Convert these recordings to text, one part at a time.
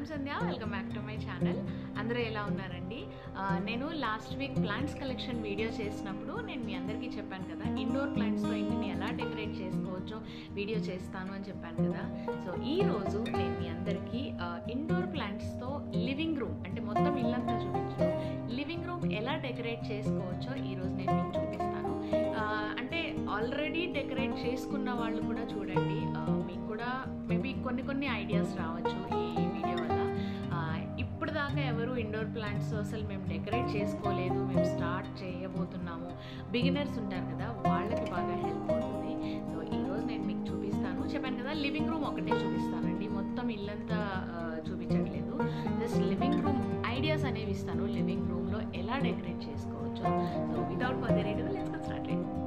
I'm Sandhya welcome back to my channel అందరూ ఎలా ఉన్నారండి ఆ, నేను last week plants collection video చేసినప్పుడు నేను మీ అందరికీ చెప్పాను కదా ఇండోర్ ప్లాంట్స్తో ఇంటిని ఎలా డెకరేట్ చేసుకోవచ్చో వీడియో చేస్తాను అని చెప్పాను కదా సో ఈ రోజు నేను మీ అందరికీ ఇండోర్ ప్లాంట్స్తో లివింగ్ రూమ్ అంటే మొత్తం ఇల్లంతా చూపించు లివింగ్ రూమ్ ఎలా డెకరేట్ చేసుకోవచ్చో ఈరోజు నేను మీకు చూపిస్తాను ఆ, అంటే ఆల్రెడీ డెకరేట్ చేసుకున్న వాళ్ళు కూడా చూడండి ఆ, మీకు కూడా మేబీ కొన్ని కొన్ని ఐడియాస్ రావచ్చు ఈ వీడియో వల్ల ఆ, ఇప్పుడు దాకా ఎవరు ఇండోర్ ప్లాంట్స్ అసలు మేము డెకరేట్ చేసుకోలేదు మేము స్టార్ట్ చేయబోతున్నాము బిగినర్స్ ఉంటారు కదా వాళ్ళకి బాగా హెల్ప్ అవుతుంది సో ఈరోజు నేను మీకు చూపిస్తాను చెప్పాను కదా లివింగ్ రూమ్ ఒకటే చూపిస్తానండి మొత్తం ఇల్లంతా ఆ, చూపించట్లేదు జస్ట్ లివింగ్ రూమ్ ఐడియాస్ అనేవి ఇస్తాను లివింగ్ రూమ్లో ఎలా డెకరేట్ చేసుకోవచ్చు so without further ado let's start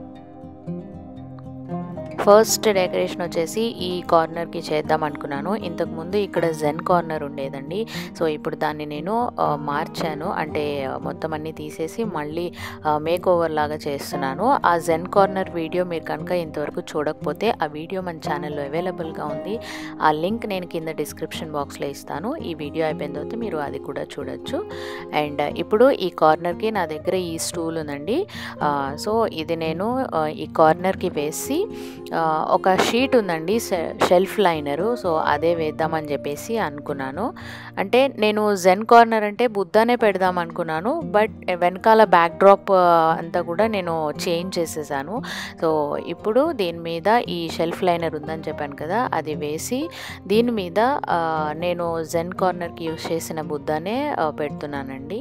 first decoration వచ్చేసి ఈ కార్నర్కి చేద్దాం అనుకున్నాను ఇంతకుముందు ఇక్కడ జెన్ కార్నర్ ఉండేదండి సో ఇప్పుడు దాన్ని నేను ఆ, మార్చాను అంటే ఆ, మొత్తం అన్నీ తీసేసి మళ్ళీ మేక్ ఓవర్ లాగా చేస్తున్నాను ఆ జెన్ కార్నర్ వీడియో మీరు కనుక ఇంతవరకు చూడకపోతే ఆ వీడియో మన ఛానల్లో అవైలబుల్గా ఉంది ఆ లింక్ నేను కింద డిస్క్రిప్షన్ బాక్స్లో ఇస్తాను ఈ వీడియో అయిపోయిన తర్వాత మీరు అది కూడా చూడొచ్చు అండ్ ఇప్పుడు ఈ కార్నర్కి నా దగ్గర ఈ స్టూల్ ఉందండి ఆ, సో ఇది నేను ఆ, ఈ కార్నర్కి వేసి ఆ, ఒక షీట్ ఉందండి షె- షెల్ఫ్ లైనరు సో అదే వేద్దామని చెప్పేసి అనుకున్నాను అంటే నేను జెన్ కార్నర్ అంటే బుద్ధానే పెడదాం అనుకున్నాను బట్ వెనకాల బ్యాక్ డ్రాప్ అంతా కూడా నేను చేంజ్ చేసేసాను సో ఇప్పుడు దీని మీద ఈ షెల్ఫ్ లైనర్ ఉందని చెప్పాను కదా అది వేసి దీని మీద ఆ, నేను జెన్ కార్నర్కి యూస్ చేసిన బుద్ధానే ఆ, పెడుతున్నానండి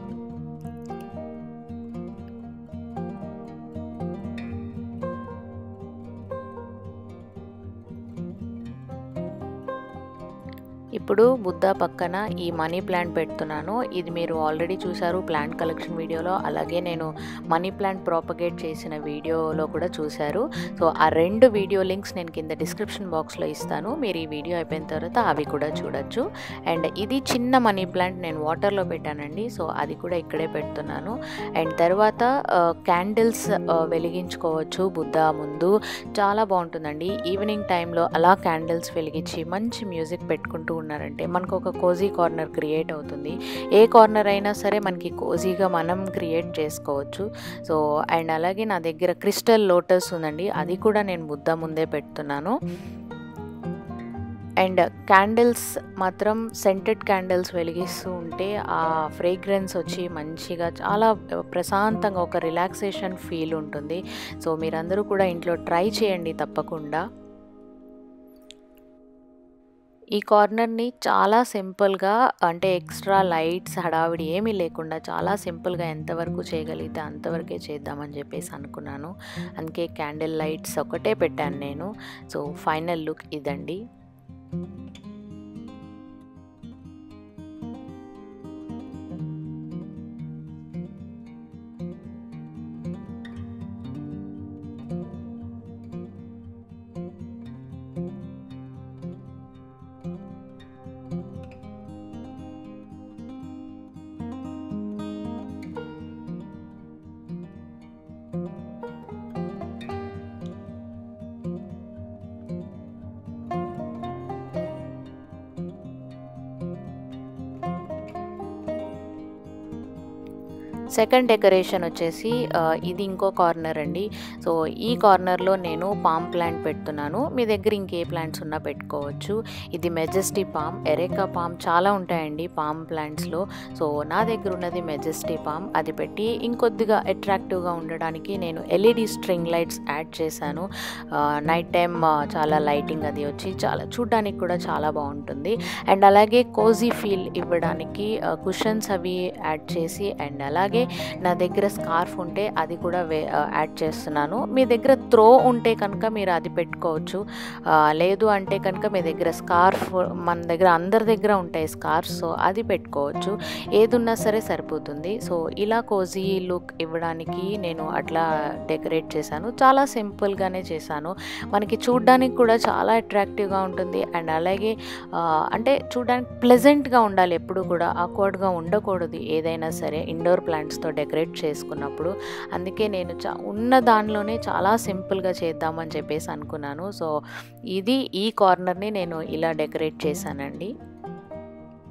ఇప్పుడు బుద్ధ పక్కన ఈ మనీ ప్లాంట్ పెడుతున్నాను ఇది మీరు ఆల్రెడీ చూసారు ప్లాంట్ కలెక్షన్ వీడియోలో అలాగే నేను మనీ ప్లాంట్ ప్రాపగేట్ చేసిన వీడియోలో కూడా చూశారు సో ఆ రెండు వీడియో లింక్స్ నేను కింద డిస్క్రిప్షన్ బాక్స్లో ఇస్తాను మీరు ఈ వీడియో అయిపోయిన తర్వాత అవి కూడా చూడొచ్చు అండ్ ఇది చిన్న మనీ ప్లాంట్ నేను వాటర్లో పెట్టానండి సో అది కూడా ఇక్కడే పెడుతున్నాను అండ్ తర్వాత క్యాండిల్స్ వెలిగించుకోవచ్చు బుద్ధ ముందు చాలా బాగుంటుందండి ఈవినింగ్ టైంలో అలా క్యాండిల్స్ వెలిగించి మంచి మ్యూజిక్ పెట్టుకుంటూ ఉన్నారంటే మనకు ఒక కోజీ కార్నర్ క్రియేట్ అవుతుంది ఏ కార్నర్ అయినా సరే మనకి కోజీగా మనం క్రియేట్ చేసుకోవచ్చు సో అండ్ అలాగే నా దగ్గర క్రిస్టల్ లోటస్ ఉందండి అది కూడా నేను బుద్ధ ముందే పెడుతున్నాను అండ్ క్యాండిల్స్ మాత్రం సెంటెడ్ క్యాండిల్స్ వెలిగిస్తూ ఉంటే ఆ ఫ్రేగ్రెన్స్ వచ్చి మంచిగా చాలా ప్రశాంతంగా ఒక రిలాక్సేషన్ ఫీల్ ఉంటుంది సో మీరందరూ కూడా ఇంట్లో ట్రై చేయండి తప్పకుండా ఈ కార్నర్ని చాలా సింపుల్గా అంటే ఎక్స్ట్రా లైట్స్ హడావిడి ఏమీ లేకుండా చాలా సింపుల్గా ఎంతవరకు చేయగలిగితే అంతవరకే చేద్దామని చెప్పేసి అనుకున్నాను అందుకే క్యాండిల్ లైట్స్ ఒకటే పెట్టాను నేను సో ఫైనల్ లుక్ ఇదండి సెకండ్ డెకరేషన్ వచ్చేసి ఆ, ఇది ఇంకో కార్నర్ అండి సో ఈ కార్నర్లో నేను పామ్ ప్లాంట్ పెడుతున్నాను మీ దగ్గర ఇంకే ప్లాంట్స్ ఉన్నా పెట్టుకోవచ్చు ఇది మెజెస్టీ పామ్ ఎరేకా పామ్ చాలా ఉంటాయండి పామ్ ప్లాంట్స్లో సో నా దగ్గర ఉన్నది మెజెస్టీ పామ్ అది పెట్టి ఇంకొద్దిగా అట్రాక్టివ్గా ఉండడానికి నేను ఎల్ఈడి స్ట్రింగ్ లైట్స్ యాడ్ చేశాను నైట్ టైం చాలా లైటింగ్ అది వచ్చి చాలా చూడ్డానికి కూడా చాలా బాగుంటుంది అండ్ అలాగే కోజీ ఫీల్ ఇవ్వడానికి కుషన్స్ అవి యాడ్ చేసి అండ్ అలాగే నా దగ్గర స్కార్ఫ్ ఉంటే అది కూడా వే యాడ్ చేస్తున్నాను మీ దగ్గర త్రో ఉంటే కనుక మీరు అది పెట్టుకోవచ్చు ఆ, లేదు అంటే కనుక మీ దగ్గర స్కార్ఫ్ మన దగ్గర అందరి దగ్గర ఉంటాయి స్కార్ఫ్ సో అది పెట్టుకోవచ్చు ఏది ఉన్నా సరే సరిపోతుంది సో ఇలా కోజీ లుక్ ఇవ్వడానికి నేను అట్లా డెకరేట్ చేశాను చాలా సింపుల్గానే చేశాను మనకి చూడ్డానికి కూడా చాలా అట్రాక్టివ్గా ఉంటుంది అండ్ అలాగే ఆ, అంటే చూడడానికి ప్లెజెంట్గా ఉండాలి ఎప్పుడు కూడా ఆక్వర్డ్గా ఉండకూడదు ఏదైనా సరే ఇండోర్ ప్లాంట్స్తో డెకరేట్ చేసుకున్నప్పుడు అందుకే నేను చా ఉన్న దానిలోనే చాలా సింపుల్గా చేద్దామని చెప్పేసి అనుకున్నాను సో ఇది ఈ కార్నర్ని నేను ఇలా డెకరేట్ చేశానండి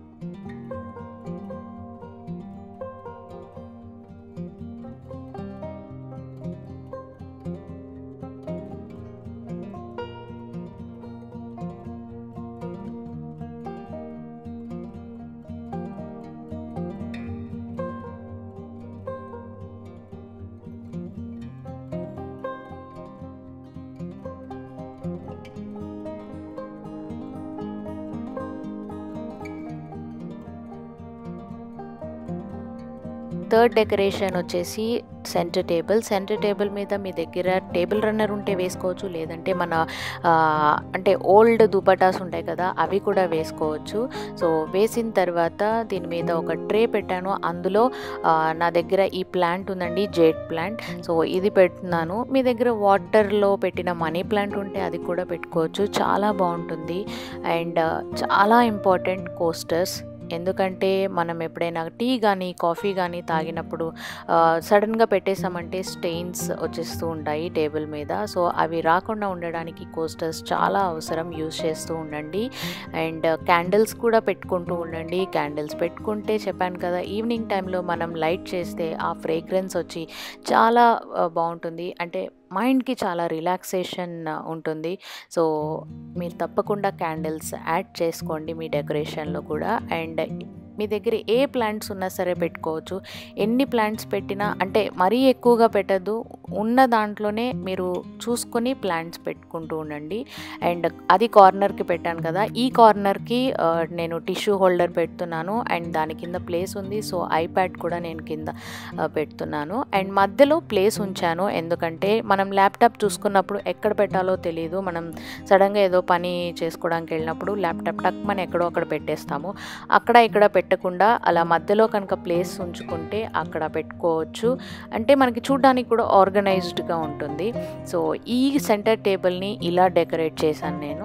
థర్డ్ డెకరేషన్ వచ్చేసి సెంటర్ టేబుల్ సెంటర్ టేబుల్ మీద మీ దగ్గర టేబుల్ రన్నర్ ఉంటే వేసుకోవచ్చు లేదంటే మన ఆ, అంటే ఓల్డ్ దుపటాస్ ఉంటాయి కదా అవి కూడా వేసుకోవచ్చు సో వేసిన తర్వాత దీని మీద ఒక ట్రే పెట్టాను అందులో ఆ, నా దగ్గర ఈ ప్లాంట్ ఉందండి జేడ్ ప్లాంట్ సో ఇది పెడుతున్నాను మీ దగ్గర వాటర్లో పెట్టిన మనీ ప్లాంట్ ఉంటే అది కూడా పెట్టుకోవచ్చు చాలా బాగుంటుంది అండ్ చాలా ఇంపార్టెంట్ కోస్టర్స్ ఎందుకంటే మనం ఎప్పుడైనా టీ కానీ కాఫీ కానీ తాగినప్పుడు సడన్గా పెట్టేసామంటే స్టెయిన్స్ వచ్చేస్తూ ఉంటాయి టేబుల్ మీద సో అవి రాకుండా ఉండడానికి కోస్టర్స్ చాలా అవసరం యూస్ చేస్తూ ఉండండి అండ్ క్యాండిల్స్ కూడా పెట్టుకుంటూ ఉండండి క్యాండిల్స్ పెట్టుకుంటే చెప్పాను కదా ఈవినింగ్ టైంలో మనం లైట్ చేస్తే ఆ ఫ్రేగ్రెన్స్ వచ్చి చాలా ఆ, బాగుంటుంది అంటే మైండ్కి చాలా రిలాక్సేషన్ ఉంటుంది సో మీరు తప్పకుండా క్యాండిల్స్ యాడ్ చేసుకోండి మీ డెకరేషన్లో కూడా అండ్ మీ దగ్గర ఏ ప్లాంట్స్ ఉన్నా సరే పెట్టుకోవచ్చు ఎన్ని ప్లాంట్స్ పెట్టినా అంటే మరీ ఎక్కువగా పెట్టద్దు ఉన్న దాంట్లోనే మీరు చూసుకొని ప్లాంట్స్ పెట్టుకుంటూ ఉండండి అండ్ అది కార్నర్కి పెట్టాను కదా ఈ కార్నర్కి ఆ, నేను టిష్యూ హోల్డర్ పెడుతున్నాను అండ్ దాని కింద ప్లేస్ ఉంది సో ఐప్యాడ్ కూడా నేను కింద ఆ, పెడుతున్నాను అండ్ మధ్యలో ప్లేస్ ఉంచాను ఎందుకంటే మనం ల్యాప్టాప్ చూసుకున్నప్పుడు ఎక్కడ పెట్టాలో తెలియదు మనం సడన్గా ఏదో పని చేసుకోవడానికి వెళ్ళినప్పుడు ల్యాప్టాప్ టక్ మనం ఎక్కడో అక్కడ పెట్టేస్తాము అక్కడ ఇక్కడ పెట్టకుండా అలా మధ్యలో కనుక ప్లేస్ ఉంచుకుంటే అక్కడ పెట్టుకోవచ్చు అంటే మనకి చూడడానికి కూడా ఆర్గనైజ్డ్గా ఉంటుంది సో ఈ సెంటర్ టేబుల్ని ఇలా డెకరేట్ చేశాను నేను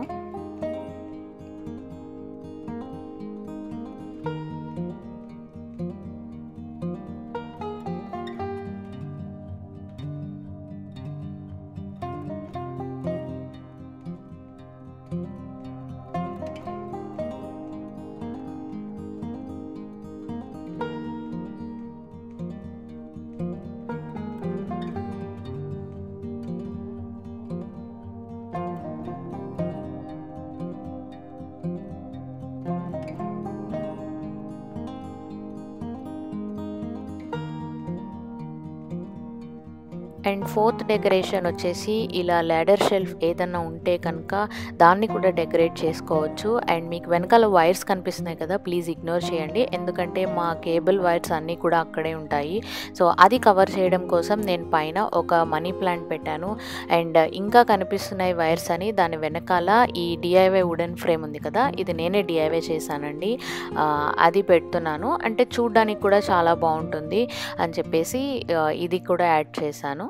అండ్ ఫోర్త్ డెకరేషన్ వచ్చేసి ఇలా ల్యాడర్ షెల్ఫ్ ఏదన్నా ఉంటే కనుక దాన్ని కూడా డెకరేట్ చేసుకోవచ్చు అండ్ మీకు వెనకాల వైర్స్ కనిపిస్తున్నాయి కదా ప్లీజ్ ఇగ్నోర్ చేయండి ఎందుకంటే మా కేబుల్ వైర్స్ అన్నీ కూడా అక్కడే ఉంటాయి సో అది కవర్ చేయడం కోసం నేను పైన ఒక మనీ ప్లాంట్ పెట్టాను అండ్ ఇంకా కనిపిస్తున్నాయి వైర్స్ అని దాని వెనకాల ఈ డిఐవై వుడెన్ ఫ్రేమ్ ఉంది కదా ఇది నేనే డిఐవై చేశానండి ఆ, అది పెడుతున్నాను అంటే చూడ్డానికి కూడా చాలా బాగుంటుంది అని చెప్పేసి ఆ, ఇది కూడా యాడ్ చేశాను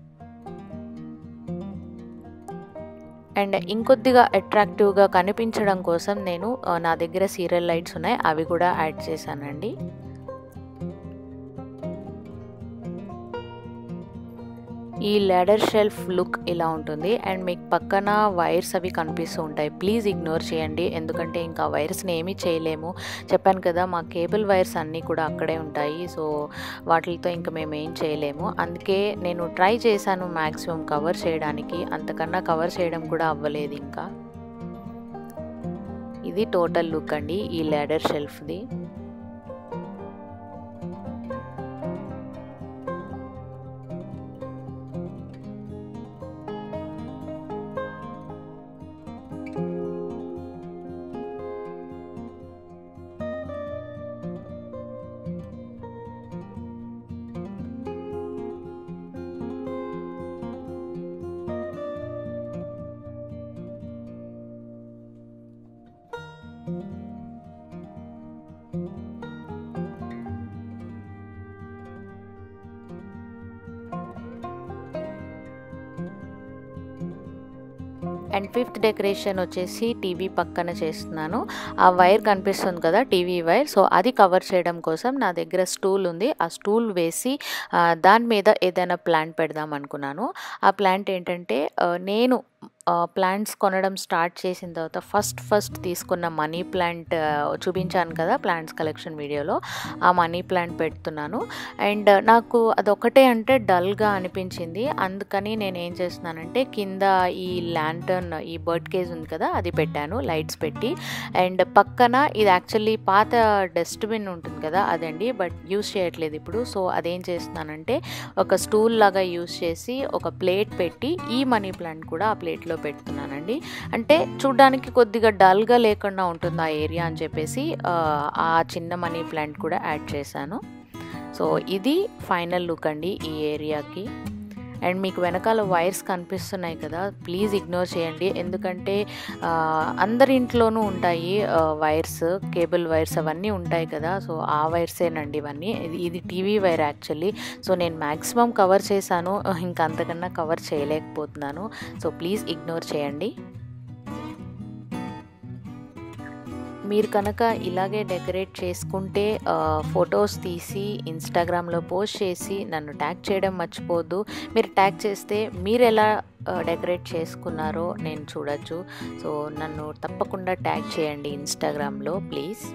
అండ్ ఇంకొద్దిగా అట్రాక్టివ్గా కనిపించడం కోసం నేను ఆ, నా దగ్గర సీరియల్ లైట్స్ ఉన్నాయి అవి కూడా యాడ్ చేశానండి ఈ లెడర్ షెల్ఫ్ లుక్ ఇలా ఉంటుంది అండ్ మీకు పక్కన వైర్స్ అవి కనిపిస్తూ ఉంటాయి ప్లీజ్ ఇగ్నోర్ చేయండి ఎందుకంటే ఇంకా వైర్స్ని ఏమీ చేయలేము చెప్పాను కదా మా కేబుల్ వైర్స్ అన్నీ కూడా అక్కడే ఉంటాయి సో వాటితో ఇంకా మేము ఏం చేయలేము అందుకే నేను ట్రై చేశాను మ్యాక్సిమం కవర్ చేయడానికి అంతకన్నా కవర్ చేయడం కూడా అవ్వలేదు ఇంకా ఇది టోటల్ లుక్ అండి ఈ లెడర్ షెల్ఫ్ది అండ్ ఫిఫ్త్ డెకరేషన్ వచ్చేసి టీవీ పక్కన చేస్తున్నాను ఆ వైర్ కనిపిస్తుంది కదా టీవీ వైర్ సో అది కవర్ చేయడం కోసం నా దగ్గర స్టూల్ ఉంది ఆ స్టూల్ వేసి ఆ, దాని మీద ఏదైనా ప్లాంట్ పెడదాం అనుకున్నాను ఆ ప్లాంట్ ఏంటంటే ఆ, నేను ప్లాంట్స్ కొనడం స్టార్ట్ చేసిన తర్వాత ఫస్ట్ ఫస్ట్ తీసుకున్న మనీ ప్లాంట్ చూపించాను కదా ప్లాంట్స్ కలెక్షన్ వీడియోలో ఆ మనీ ప్లాంట్ పెడుతున్నాను అండ్ నాకు అదొకటే అంటే డల్గా అనిపించింది అందుకని నేను ఏం చేస్తున్నానంటే కింద ఈ ల్యాంటర్న్ ఈ బర్డ్ కేజ్ ఉంది కదా అది పెట్టాను లైట్స్ పెట్టి అండ్ పక్కన ఇది యాక్చువల్లీ పాత డస్ట్బిన్ ఉంటుంది కదా అదండి బట్ యూస్ చేయట్లేదు ఇప్పుడు సో అదేం చేస్తున్నానంటే ఒక స్టూల్ లాగా యూస్ చేసి ఒక ప్లేట్ పెట్టి ఈ మనీ ప్లాంట్ కూడా ఆ ప్లేట్లో పెడుతున్నానండి అంటే చూడ్డానికి కొద్దిగా డల్గా లేకుండా ఉంటుంది ఆ ఏరియా అని చెప్పేసి ఆ, ఆ చిన్న మనీ ప్లాంట్ కూడా యాడ్ చేశాను సో ఇది ఫైనల్ లుక్ అండి ఈ ఏరియాకి అండ్ మీకు వెనకాల వైర్స్ కనిపిస్తున్నాయి కదా ప్లీజ్ ఇగ్నోర్ చేయండి ఎందుకంటే ఆ, అందరి ఇంట్లోనూ ఉంటాయి ఆ, వైర్స్ కేబుల్ వైర్స్ అవన్నీ ఉంటాయి కదా సో ఆ వైర్సేనండి ఇవన్నీ ఇది ఇది టీవీ వైర్ యాక్చువల్లీ సో నేను మ్యాక్సిమం కవర్ చేశాను ఇంకా అంతకన్నా కవర్ చేయలేకపోతున్నాను సో ప్లీజ్ ఇగ్నోర్ చేయండి మీరు కనుక ఇలాగే డెకరేట్ చేసుకుంటే ఫొటోస్ తీసి ఇన్స్టాగ్రామ్లో పోస్ట్ చేసి నన్ను ట్యాగ్ చేయడం మర్చిపోవద్దు మీరు ట్యాగ్ చేస్తే మీరు ఎలా డెకరేట్ చేసుకున్నారో నేను చూడొచ్చు సో నన్ను తప్పకుండా ట్యాగ్ చేయండి ఇన్స్టాగ్రామ్లో ప్లీజ్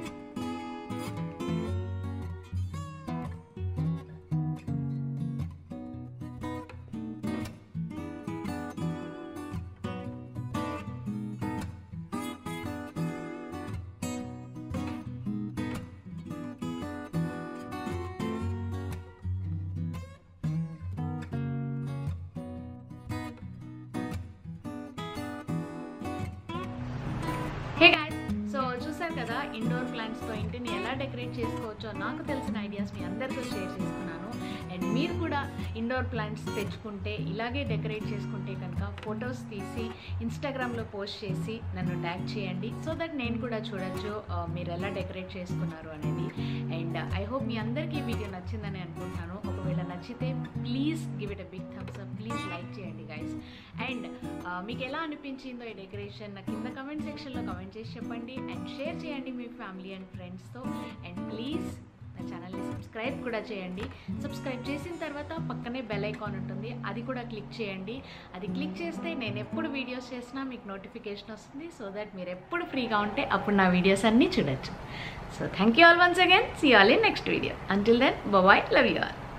హే గాయస్ సో చూసారు కదా ఇండోర్ ప్లాంట్స్తో ఇంటిని ఎలా డెకరేట్ చేసుకోవచ్చో నాకు తెలిసిన ఐడియాస్ మీ అందరితో షేర్ చేసుకున్నాను అండ్ మీరు కూడా ఇండోర్ ప్లాంట్స్ తెచ్చుకుంటే ఇలాగే డెకరేట్ చేసుకుంటే కనుక ఫొటోస్ తీసి ఇన్స్టాగ్రామ్లో పోస్ట్ చేసి నన్ను ట్యాగ్ చేయండి సో దట్ నేను కూడా చూడొచ్చు ఆ, మీరు ఎలా డెకరేట్ చేసుకున్నారు అనేది అండ్ ఐ హోప్ మీ అందరికీ ఈ వీడియో నచ్చిందని అనుకుంటున్నాను ఒకవేళ నచ్చితే please give it a big thumbs up please like చేయండి గైస్ అండ్ మీకు ఎలా అనిపించిందో ఈ డెకరేషన్ నా కింద కమెంట్ సెక్షన్లో కమెంట్ చేసి చెప్పండి అండ్ షేర్ చేయండి మీ ఫ్యామిలీ అండ్ ఫ్రెండ్స్తో అండ్ ప్లీజ్ నా ఛానల్ని సబ్స్క్రైబ్ కూడా చేయండి సబ్స్క్రైబ్ చేసిన తర్వాత పక్కనే బెల్ ఐకాన్ ఉంటుంది అది కూడా క్లిక్ చేయండి అది క్లిక్ చేస్తే నేను ఎప్పుడు వీడియోస్ చేసినా మీకు నోటిఫికేషన్ వస్తుంది సో దట్ మీరు ఎప్పుడు ఫ్రీగా ఉంటే అప్పుడు నా వీడియోస్ అన్నీ చూడొచ్చు so thank you all once again see all in next video until then bye love you all